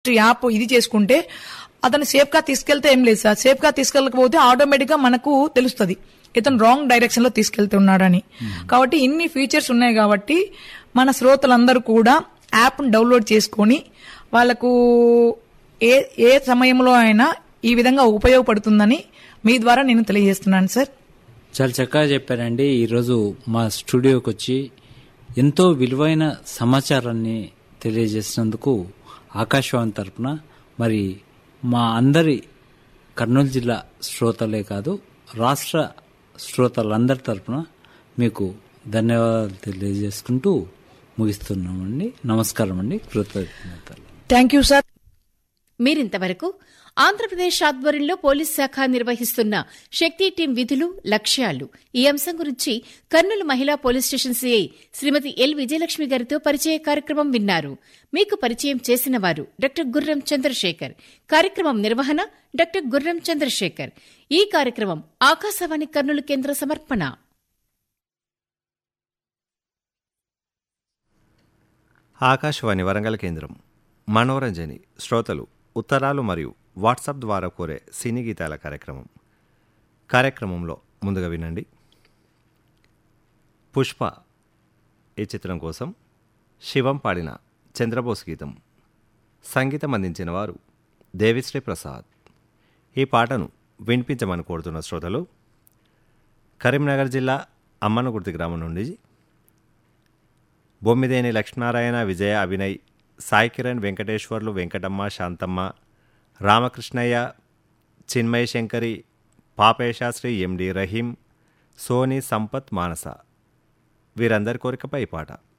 app ఇది చేసుకుంటే అతను సేఫ్ గా తీసుకెళ్తే ఏం లేదు సార్ సేఫ్ గా తీసుకెళ్ళకపోతే ఆటోమేటిక్ గా మనకు తెలుస్తుంది ఇతను రాంగ్ డైరెక్షన్ లో తీసుకెళ్తున్నాడని కాబట్టి ఇన్ని ఫీచర్స్ ఉన్నాయి కాబట్టి మన శ్రోతలందరూ కూడా యాప్ డౌన్లోడ్ చేసుకొని వాళ్ళకు ఏ ఏ సమయంలో అయినా ఈ విధంగా ఉపయోగపడుతుందని మీ ద్వారా నేను తెలియజేస్తున్నాను సార్ చాలా చక్కగా చెప్పారండి ఈరోజు మా స్టూడియోకి వచ్చి ఎంతో విలువైన సమాచారాన్ని తెలియజేసినందుకు ఆకాశవాణి తరపున మరి మా అందరి కర్నూలు జిల్లా శ్రోతలే కాదు రాష్ట్ర శ్రోతలందరి తరపున మీకు ధన్యవాదాలు తెలియజేసుకుంటూ ముగిస్తున్నామండి నమస్కారం అండి కృతజ్ఞతలు థ్యాంక్ యూ సార్ మీరింతవరకు ఆంధ్రప్రదేశ్ ఆధ్వర్యంలో పోలీస్ శాఖ నిర్వహిస్తున్న శక్తి టీం విధులు లక్ష్యాలు ఈ అంశం గురించి కర్నూలు మహిళా police station CI Srimathi L Vijayalakshmi గారితో పరిచయ కార్యక్రమం విన్నారు మీకు పరిచయం చేసిన వారు డాక్టర్ గుర్రం చంద్రశేఖర్ కార్యక్రమం నిర్వహణ డాక్టర్ గుర్రం చంద్రశేఖర్ ఈ కార్యక్రమం ఆకాశవాణి కర్నూలు కేంద్ర సమర్పణ ఆకాశవాణి వరంగల్ కేంద్రం మనోరంజని శ్రోతలు ఉత్తరాలు మరియు వాట్సాప్ ద్వారా కోరే సినీ గీతాల కార్యక్రమం కార్యక్రమంలో ముందుగా వినండి పుష్ప ఈ చిత్రం కోసం శివం పాడిన చంద్రబోస్ గీతం సంగీతం అందించిన వారు దేవిశ్రీ ప్రసాద్ ఈ పాటను వినిపించమని కోరుతున్న శ్రోతలు కరీంనగర్ జిల్లా అమ్మనగుర్తి గ్రామం నుండి బొమ్మిదేని లక్ష్మీనారాయణ విజయ అభినయ్ సాయి కిరణ్ వెంకటేశ్వర్లు వెంకటమ్మ శాంతమ్మ రామకృష్ణయ్య చిన్మయ శంకరి పాపేశాస్త్రి ఎండి రహీం సోని సంపత్ మానస వీరందరి కోరికపై ఈ పాట